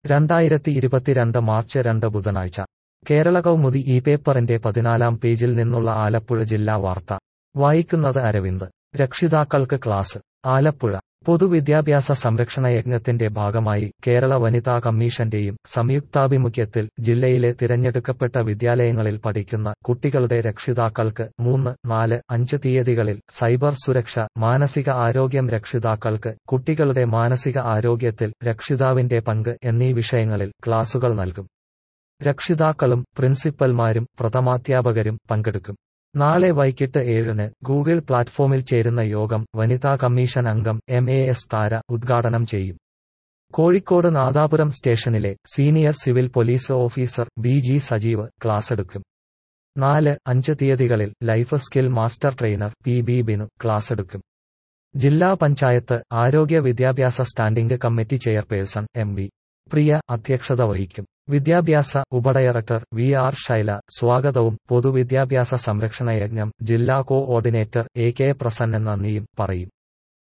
രണ്ടായിരത്തി ഇരുപത്തിരണ്ട് മാർച്ച് രണ്ട് ബുധനാഴ്ച കേരള കൗമുദി ഈ പേപ്പറിന്റെ പതിനാലാം പേജിൽ നിന്നുള്ള ആലപ്പുഴ ജില്ലാ വാർത്ത വായിക്കുന്നത് അരവിന്ദ് രക്ഷിതാക്കൾക്ക് ക്ലാസ് ആലപ്പുഴ പൊതുവിദ്യാഭ്യാസ സംരക്ഷണ യജ്ഞത്തിന്റെ ഭാഗമായി കേരള വനിതാ കമ്മീഷന്റെയും സംയുക്താഭിമുഖ്യത്തിൽ ജില്ലയിലെ തിരഞ്ഞെടുക്കപ്പെട്ട വിദ്യാലയങ്ങളിൽ പഠിക്കുന്ന കുട്ടികളുടെ രക്ഷിതാക്കൾക്ക് മൂന്ന് നാല് അഞ്ച് തീയതികളിൽ സൈബർ സുരക്ഷ മാനസിക ആരോഗ്യം രക്ഷിതാക്കൾക്ക് കുട്ടികളുടെ മാനസിക ആരോഗ്യത്തിൽ രക്ഷിതാവിന്റെ പങ്ക് എന്നീ വിഷയങ്ങളിൽ ക്ലാസുകൾ നൽകും രക്ഷിതാക്കളും പ്രിൻസിപ്പൽമാരും പ്രഥമാധ്യാപകരും പങ്കെടുക്കും നാളെ വൈകിട്ട് ഏഴിന് ഗൂഗിൾ പ്ലാറ്റ്ഫോമിൽ ചേരുന്ന യോഗം വനിതാ കമ്മീഷൻ അംഗം എം എ എസ് താര ഉദ്ഘാടനം ചെയ്യും കോഴിക്കോട് നാദാപുരം സ്റ്റേഷനിലെ senior civil police officer B G Sajeev ക്ലാസ്സെടുക്കും നാല് അഞ്ച് തീയതികളിൽ life skill master trainer P B Binu ക്ലാസ്സെടുക്കും ജില്ലാ പഞ്ചായത്ത് ആരോഗ്യ വിദ്യാഭ്യാസ standing committee chairperson M V Priya അധ്യക്ഷത വഹിക്കും വിദ്യാഭ്യാസ ഉപഡയറക്ടർ വി ആർ ശൈല സ്വാഗതവും പൊതുവിദ്യാഭ്യാസ സംരക്ഷണ യജ്ഞം ജില്ലാ coordinator A K Prasanna നന്ദിയും പറയും